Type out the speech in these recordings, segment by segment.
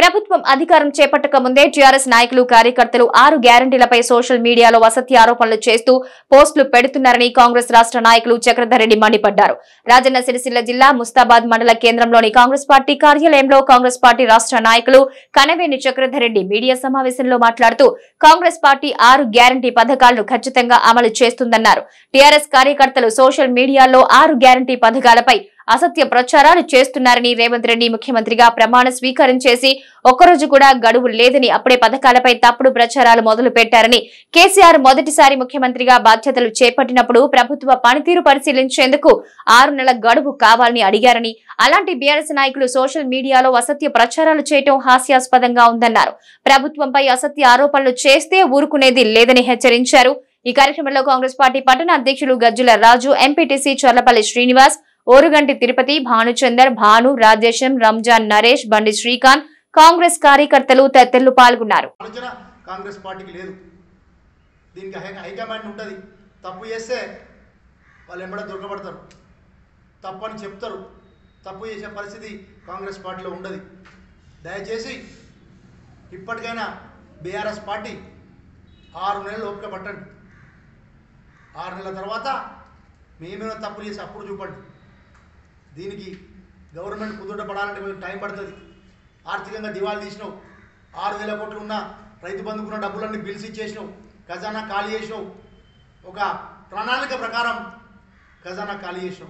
ప్రభుత్వం అధికారం చేపట్టక ముందే టీఆర్ఎస్ నాయకులు కార్యకర్తలు ఆరు గ్యారంటీలపై సోషల్ మీడియాలో వసతి ఆరోపణలు చేస్తూ పోస్టులు పెడుతున్నారని కాంగ్రెస్ రాష్ట్ర నాయకులు చక్రధర్ రెడ్డి మండిపడ్డారు రాజన్న సిరిసిల్ల జిల్లా ముస్తాబాద్ మండల కేంద్రంలోని కాంగ్రెస్ పార్టీ కార్యాలయంలో కాంగ్రెస్ పార్టీ రాష్ట్ర నాయకులు కనవేని చక్రధర్ రెడ్డి మీడియా సమావేశంలో మాట్లాడుతూ కాంగ్రెస్ పార్టీ ఆరు గ్యారంటీ పథకాలను ఖచ్చితంగా అమలు చేస్తుందన్నారు టీఆర్ఎస్ కార్యకర్తలు సోషల్ మీడియాలో ఆరు గ్యారంటీ పథకాలపై అసత్య ప్రచారాలు చేస్తున్నారని రేవంత్ రెడ్డి ముఖ్యమంత్రిగా ప్రమాణ స్వీకారం చేసి ఒక్కరోజు కూడా గడువు లేదని అప్పుడే పథకాలపై తప్పుడు ప్రచారాలు మొదలు పెట్టారని కేసీఆర్ మొదటిసారి ముఖ్యమంత్రిగా బాధ్యతలు చేపట్టినప్పుడు ప్రభుత్వ పనితీరు పరిశీలించేందుకు ఆరు నెలల గడువు కావాలని అడిగారని అలాంటి బీఆర్ఎస్ నాయకులు సోషల్ మీడియాలో అసత్య ప్రచారాలు చేయటం హాస్యాస్పదంగా ఉందన్నారు ప్రభుత్వంపై అసత్య ఆరోపణలు చేస్తే ఊరుకునేది లేదని హెచ్చరించారు ఈ కార్యక్రమంలో కాంగ్రెస్ పార్టీ పట్టణ అధ్యక్షులు గజ్జుల రాజు ఎంపీటీసీ చొర్లపల్లి శ్రీనివాస్ ఓరుగంటి తిరుపతి భానుచందర్ భాను రాజేశం రంజాన్ నరేష్ బండి శ్రీకాంత్ కాంగ్రెస్ కార్యకర్తలు తదితరులు పాల్గొన్నారు ఆలోచన కాంగ్రెస్ పార్టీకి లేదు దీనికి హై హైకమాండ్ ఉంటుంది తప్పు చేస్తే వాళ్ళు ఎంబడ దొరకబడతారు తప్పు అని చెప్తారు తప్పు చేసే పరిస్థితి కాంగ్రెస్ పార్టీలో ఉండదు దయచేసి ఇప్పటికైనా బీఆర్ఎస్ పార్టీ ఆరు నెలలు ఓపిక పట్టండి ఆరు నెలల తర్వాత మేమేమైనా తప్పు చేసి అప్పుడు చూపండి దీనికి గవర్నమెంట్ కుదుట పడాలంటే కొంచెం టైం పడుతుంది ఆర్థికంగా దివాళీ తీసినావు ఆరు వేల కోట్లు ఉన్న రైతు బంధుకున్న డబ్బులన్నీ బిల్స్ ఇచ్చేసినావు ఖజానా ఖాళీ చేసినావు ఒక ప్రణాళిక ప్రకారం ఖజానా ఖాళీ చేసినావు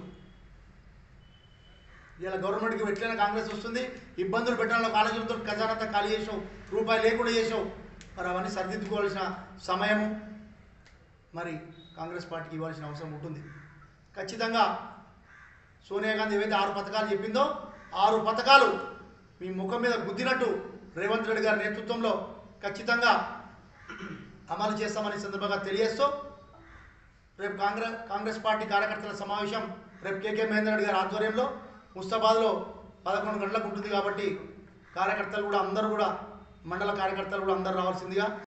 ఇలా గవర్నమెంట్కి ఎట్లయినా కాంగ్రెస్ వస్తుంది ఇబ్బందులు పెట్టడంలో ఆలోచనతో ఖజానా అంతా ఖాళీ చేసినావు రూపాయి లేకుండా చేసినావు మరి అవన్నీ సరిదిద్దుకోవాల్సిన సమయము మరి కాంగ్రెస్ పార్టీకి ఇవ్వాల్సిన అవసరం ఉంటుంది ఖచ్చితంగా సోనియా గాంధీ ఏవైతే ఆరు పథకాలు చెప్పిందో ఆరు పథకాలు మీ ముఖం మీద గుద్దినట్టు రేవంత్ రెడ్డి గారి నేతృత్వంలో ఖచ్చితంగా అమలు చేస్తామని సందర్భంగా తెలియజేస్తూ రేపు కాంగ్రెస్ కాంగ్రెస్ పార్టీ కార్యకర్తల సమావేశం రేపు కేకే మహేందర్ రెడ్డి గారి ఆధ్వర్యంలో ముస్తాబాద్లో పదకొండు గంటలకు ఉంటుంది కాబట్టి కార్యకర్తలు కూడా అందరూ కూడా మండల కార్యకర్తలు కూడా అందరూ రావాల్సిందిగా